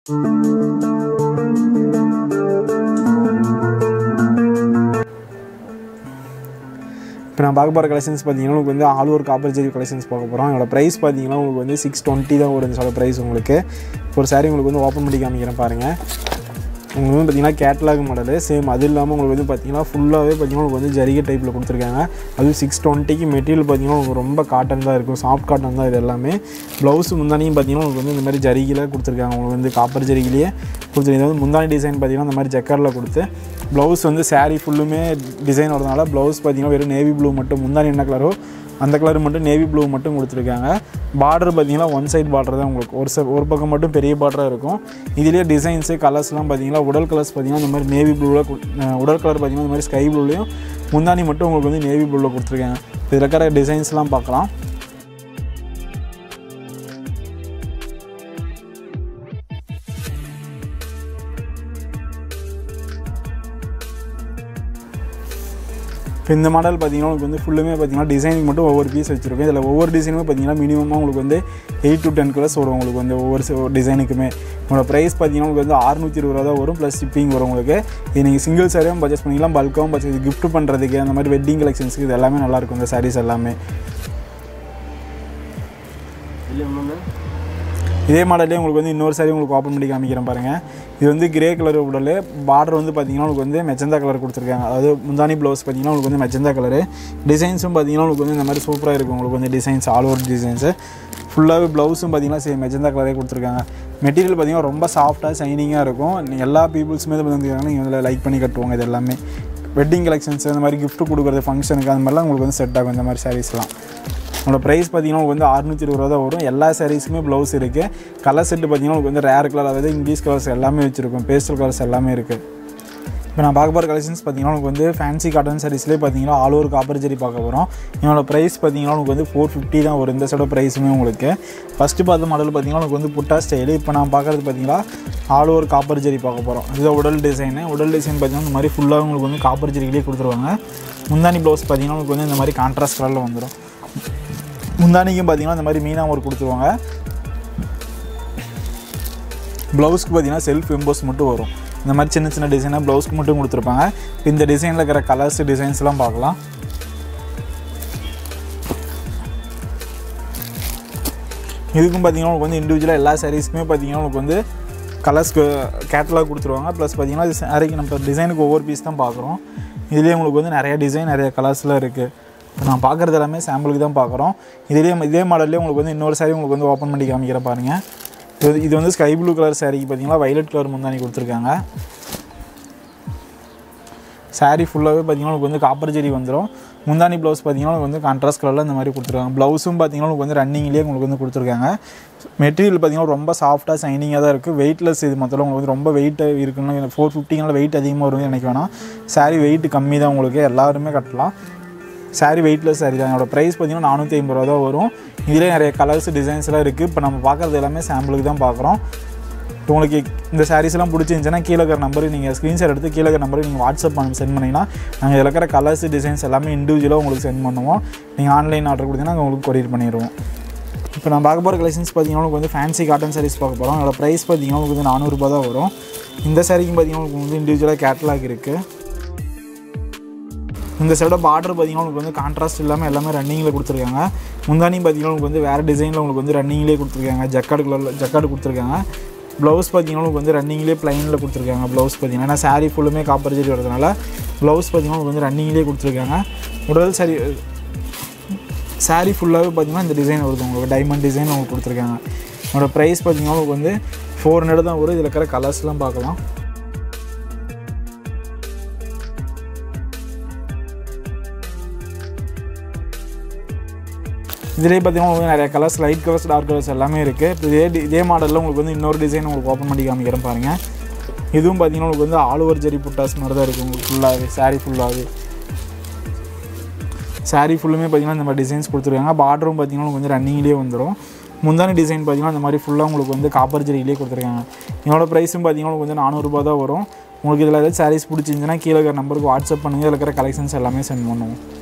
இப்போ நான் பார்க்க போகிற கலெக்ஷன்ஸ் பார்த்தீங்கன்னா உங்களுக்கு வந்து ஆல் ஓவர் காப்பர் ஜெரி கலெக்ஷன்ஸ் பார்க்க போகிறோம் இதோட ப்ரைஸ் பார்த்தீங்கன்னா உங்களுக்கு வந்து சிக்ஸ் டுவெண்ட்டி தான் வரும் இந்த ப்ரைஸ் உங்களுக்கு இப்போ ஒரு saree உங்களுக்கு வந்து ஓப்பன் பண்ணி காமிக்கிறேன் பாருங்கள் உங்களுக்கு வந்து பார்த்தீங்கன்னா கேட்லாக் மாடலு சேம் அது இல்லாமல் உங்களுக்கு வந்து பார்த்தீங்கன்னா ஃபுல்லாகவே பார்த்தீங்கன்னா உங்களுக்கு வந்து ஜரிகை டைப்பில் கொடுத்துருக்காங்க அதுவும் சிக்ஸ் டுவெண்ட்டிக்கு மெட்டீரியல் பார்த்தீங்கன்னா உங்களுக்கு ரொம்ப காட்டன் தான் இருக்கும் சாஃப்ட் காட்டன் தான் இது எல்லாமே ப்ளவுஸ் முந்தானியும் பார்த்தீங்கன்னா உங்களுக்கு வந்து இந்த மாதிரி ஜரிகையில் கொடுத்துருக்காங்க உங்களுக்கு வந்து காப்பர் ஜரிகிலேயே கொடுத்துருக்கு இது வந்து முந்தானி டிசைன் பார்த்தீங்கன்னா இந்த மாதிரி ஜக்கரில் கொடுத்து ப்ளவுஸ் வந்து saree ஃபுல்லுமே டிசைன் வரதுனால ப்ளவுஸ் பார்த்தீங்கன்னா வெறும் நேவி ப்ளூ மட்டும் முந்தானி என்ன கலரோ அந்த கலர் மட்டும் நேவி ப்ளூ மட்டும் கொடுத்துருக்காங்க பார்டர் பார்த்தீங்கன்னா ஒன் சைடு பார்டர் தான் உங்களுக்கு ஒரு ச ஒரு பக்கம் மட்டும் பெரிய பார்டராக இருக்கும் இதுலேயே டிசைன்ஸு கலர்ஸ்லாம் பார்த்தீங்கன்னா உடல் கலர்ஸ் பார்த்தீங்கன்னா இந்த மாதிரி நேவி ப்ளூவில் உடல் கலர் பார்த்தீங்கன்னா இந்த மாதிரி ஸ்கை ப்ளூலையும் முந்தானி மட்டும் உங்களுக்கு வந்து நேவி ப்ளூவில் கொடுத்துருக்காங்க இதில் இருக்கிற டிசைன்ஸ்லாம் பார்க்கலாம் இப்போ இந்த மாடல் பார்த்தீங்கன்னா உங்களுக்கு வந்து ஃபுல்லுமே பார்த்தீங்கன்னா டிசைனுக்கு மட்டும் ஒவ்வொரு பீஸ் வச்சிருக்கோம் இதில் ஒவ்வொரு டிசைனுமே பார்த்தீங்கன்னா மினிமமாக உங்களுக்கு வந்து எயிட் டு டென் கலர்ஸ் வரும் உங்களுக்கு வந்து ஒவ்வொரு சி- டிசைனுக்குமே உங்களோட ப்ரைஸ் பார்த்தீங்கன்னா உங்களுக்கு வந்து அறுநூற்றி இருபது ரூபா தான் வரும் ப்ளஸ் ஷிப்பிங் வரும் உங்களுக்கு இது நீங்கள் சிங்கிள் சாரியும் பர்ச்சேஸ் பண்ணிக்கலாம் பல்காகவும் பர்ச்சேஸ் gift பண்ணுறதுக்கு அந்த மாதிரி வெட்டிங் கலெக்ஷன்ஸுக்கு இது எல்லாமே நல்லாயிருக்கும் இந்த சாரீஸ் எல்லாமே இதே மாடலே உங்களுக்கு வந்து இன்னொரு சாரி உங்களுக்கு ஓப்பன் பண்ணி காமிக்கிறேன் பாருங்கள் இது வந்து கிரே கலர் உடல் பார்டர் வந்து பார்த்தீங்கன்னா உங்களுக்கு வந்து மெச்சந்தா கலர் கொடுத்துருக்காங்க அதாவது முந்தானி ப்ளவுஸ் பார்த்தீங்கன்னா உங்களுக்கு வந்து மெச்சந்தா கலரு டிசைன்ஸும் பார்த்தீங்கன்னா உங்களுக்கு வந்து இந்த மாதிரி சூப்பராக இருக்கும் உங்களுக்கு வந்து டிசைன்ஸ் ஆல் ஓவர் டிசைன்ஸு ஃபுல்லாகவே ப்ளவுஸும் பார்த்தீங்கன்னா சேம் மெச்சந்தா கலரே கொடுத்துருக்காங்க மெட்டீரியல் பார்த்தீங்கன்னா ரொம்ப சாஃப்டாக ஷைனிங்காக இருக்கும் நீ- எல்லா பீப்புள்ஸுமே இது வந்து நீங்கள் இதில் லைக் பண்ணி கட்டுவாங்க இது எல்லாமே வெட்டிங் கலெக்ஷன்ஸ் அந்த மாதிரி gift கொடுக்குறது ஃபங்க்ஷனுக்கு அந்த மாதிரிலாம் உங்களுக்கு வந்து செட் ஆகும் இந்த மாதிரி சாரீஸ்லாம் உங்களோட ப்ரைஸ் பார்த்தீங்கன்னா உங்களுக்கு வந்து அறுநூற்றி இருபது ரூபா தான் வரும் எல்லா சாரீஸுமே ப்ளவுஸ் இருக்குது கலர் செட்டு பார்த்தீங்கன்னா உங்களுக்கு வந்து ரேர் கலர் அதாவது இங்கிலீஷ் கலர்ஸ் எல்லாமே வச்சுருக்கும் பேஸ்டல் கலர்ஸ் எல்லாமே இருக்குது இப்போ நான் பார்க்க போகிற கலெக்ஷன்ஸ் பார்த்தீங்கன்னா உங்களுக்கு வந்து ஃபேன்சி காட்டன் சாரீஸ்லேயே பார்த்தீங்கன்னா ஆல் ஓவர் காப்பர் ஜெரி பார்க்க போகிறோம் என்னோட ப்ரைஸ் பார்த்தீங்கன்னா உங்களுக்கு வந்து ஃபோர் ஃபிஃப்டி தான் வரும் இந்த சைட ப்ரைஸுமே உங்களுக்கு ஃபஸ்ட்டு பார்த்த மாடல் பார்த்தீங்கன்னா உங்களுக்கு வந்து புட்டா ஸ்டைலு இப்போ நான் பார்க்குறது பார்த்தீங்கன்னா ஆல் ஓவர் காப்பர் ஜெரி பார்க்க போகிறோம் இது உடல் டிசைனு உடல் டிசைன் பார்த்தீங்கன்னா இந்த மாதிரி ஃபுல்லாக உங்களுக்கு வந்து காப்பர் ஜெரிக்கிலே கொடுத்துருவாங்க முந்தானி ப்ளவுஸ் பார்த்தீங்கன்னா உங்களுக்கு வந்து இந்த மாதிரி கான்ட்ராஸ்ட் கலரில் வந்துடும் முந்தானிக்கும் பார்த்தீங்கன்னா இந்த மாதிரி மீனா ஒரு கொடுத்துருவாங்க ப்ளவுஸ்க்கு பார்த்தீங்கன்னா செல்ஃப் எம்போஸ் மட்டும் வரும் இந்த மாதிரி சின்ன சின்ன டிசைனாக ப்ளவுஸ்க்கு மட்டும் கொடுத்துருப்பாங்க இப்போ இந்த டிசைனில் இருக்கிற கலர்ஸ் டிசைன்ஸ்லாம் பார்க்கலாம் இதுக்கும் பார்த்தீங்கன்னா உங்களுக்கு வந்து இண்டிவிஜுவலாக எல்லா சாரீஸ்க்குமே பார்த்தீங்கன்னா உங்களுக்கு வந்து கலர்ஸ்க்கு கேட்டலாக் கொடுத்துருவாங்க ப்ளஸ் பார்த்தீங்கன்னா இது சாரிக்கு நம்ம டிசைனுக்கு ஒவ்வொரு பீஸ் தான் பார்க்குறோம் இதுலேயே உங்களுக்கு வந்து நிறைய டிசைன் நிறைய கலர்ஸ்லாம் இருக்குது இப்போ நான் பார்க்குறது எல்லாமே சாம்பிளுக்கு தான் பார்க்குறோம் இதுலேயே இதே மாடல்லே உங்களுக்கு வந்து இன்னொரு சாரி உங்களுக்கு வந்து ஓப்பன் பண்ணி காமிக்கிற பாருங்கள் இது இது வந்து ஸ்கை ப்ளூ கலர் சாரிக்கு பார்த்தீங்கன்னா வயலட் கலர் முந்தானி கொடுத்துருக்காங்க saree ஃபுல்லாகவே பார்த்தீங்கன்னா உங்களுக்கு வந்து காப்பர் ஜெரி வந்துடும் முந்தானி ப்ளவுஸ் பார்த்தீங்கன்னா உங்களுக்கு வந்து கான்ட்ராஸ்ட் கலரில் இந்த மாதிரி கொடுத்துருக்காங்க ப்ளவுஸும் பார்த்தீங்கன்னா உங்களுக்கு வந்து ரன்னிங்லேயே உங்களுக்கு வந்து கொடுத்துருக்காங்க மெட்டீரியல் பார்த்தீங்கன்னா ரொம்ப சாஃப்டாக ஷைனிங்காக தான் இருக்குது வெயிட்லெஸ் இது மொத்தம் உங்களுக்கு வந்து ரொம்ப வெயிட் இருக்குன்னு ஃபோர் ஃபிஃப்டினால வெயிட் அதிகமாக வரும்னு எனக்கு வேணாம் saree வெயிட் கம்மி தான் உங்களுக்கு எல்லாருமே கட்டலாம் saree வெயிட்லெஸ் saree தான் என்னோட ப்ரைஸ் பார்த்தீங்கன்னா நானூற்றி ஐம்பது ரூபா தான் வரும் இதிலே நிறைய கலர்ஸ் டிசைன்ஸ்லாம் இருக்குது இப்போ நம்ம பார்க்குறது எல்லாமே சாம்பிளுக்கு தான் பார்க்குறோம் இப்போ உங்களுக்கு இந்த சாரீஸ்லாம் பிடிச்சிருந்துச்சுன்னா கீழே இருக்கிற நம்பருக்கு நீங்கள் ஸ்க்ரீன்ஷாட் எடுத்து கீழே இருக்கிற நம்பருக்கு நீங்கள் வாட்ஸ்அப் பண்ணி சென்ட் பண்ணிங்கன்னா நாங்கள் இதில் இருக்கிற கலர்ஸ் டிசைன்ஸ் எல்லாமே இண்டிவிஜுவலாக உங்களுக்கு சென்ட் பண்ணுவோம் நீங்கள் ஆன்லைன் ஆர்டர் கொடுத்தீங்கன்னா நாங்கள் உங்களுக்கு கொரியர் பண்ணிடுவோம் இப்போ நான் பார்க்க போகிற கலெக்ஷன்ஸ் பார்த்தீங்கன்னா உங்களுக்கு வந்து ஃபேன்சி காட்டன் சாரீஸ் பார்க்க போகிறோம் அதோட ப்ரைஸ் பார்த்தீங்கன்னா உங்களுக்கு வந்து நானூறுரூபா தான் வரும் இந்த சாரிக்கும் பார்த்தீங்கன்னா உங்களுக்கு வந்து இண்டிவிஜுவலாக கேட்லாக் இருக்குது இந்த சைட பார்டர் பார்த்தீங்கன்னா உங்களுக்கு வந்து கான்ட்ராஸ்ட் இல்லாமல் எல்லாமே ரன்னிங்கில் கொடுத்துருக்காங்க முந்தானியும் பார்த்தீங்கன்னா உங்களுக்கு வந்து வேறு டிசைனில் உங்களுக்கு வந்து ரன்னிங்லேயே கொடுத்துருக்காங்க ஜக்காடு கலரில் ஜக்காடு கொடுத்துருக்காங்க ப்ளவுஸ் பார்த்தீங்கன்னா உங்களுக்கு வந்து ரன்னிங்லேயே ப்ளைனில் கொடுத்துருக்காங்க ப்ளவுஸ் பார்த்தீங்கன்னா ஏன்னா saree ஃபுல்லுமே காப்பர் ஜெரி வரதுனால ப்ளவுஸ் பார்த்தீங்கன்னா உங்களுக்கு வந்து ரன்னிங்லேயே கொடுத்துருக்காங்க உடல் சரி saree ஃபுல்லாகவே பார்த்தீங்கன்னா இந்த டிசைன் வருது உங்களுக்கு டைமண்ட் டிசைன் உங்களுக்கு கொடுத்துருக்காங்க என்னோட ப்ரைஸ் பார்த்தீங்கன்னா உங்களுக்கு வந்து ஃபோர் ஹண்ட்ரட் தான் வரும் இதில் இருக்கிற கலர்ஸ்லாம் பார்க்கலாம் இதிலே பார்த்தீங்கன்னா உங்களுக்கு நிறைய colours light colours dark colours எல்லாமே இருக்குது இப்போ இதே டி- இதே மாடலில் உங்களுக்கு வந்து இன்னொரு டிசைன் உங்களுக்கு ஓப்பன் பண்ணி காமிக்கிறேன் பாருங்கள் இதுவும் பார்த்தீங்கன்னா உங்களுக்கு வந்து ஆல் ஓவர் ஜெரி புட்டாஸ் மாதிரி தான் இருக்குது உங்களுக்கு ஃபுல்லாகவே saree ஃபுல்லாகவே saree ஃபுல்லுமே பார்த்தீங்கன்னா இந்த மாதிரி டிசைன்ஸ் கொடுத்துருக்காங்க பார்டரும் பார்த்தீங்கன்னா உங்களுக்கு வந்து ரன்னிங்லேயே வந்துடும் முந்தானி டிசைன் பார்த்தீங்கன்னா இந்த மாதிரி ஃபுல்லாக உங்களுக்கு வந்து காப்பர் ஜெரியிலே கொடுத்துருக்காங்க என்னோட ப்ரைஸும் பார்த்தீங்கன்னா உங்களுக்கு வந்து நானூறுரூபா தான் வரும் உங்களுக்கு இதில் ஏதாச்சும் சாரீஸ் பிடிச்சிருந்துச்சுன்னா கீழே இருக்கிற நம்பருக்கு வாட்ஸ்அப் பண்ணுங்கள் இதில் இருக்கிற கலெக்ஷன்ஸ் எல்லாமே சென்ட் பண்ணுவோம்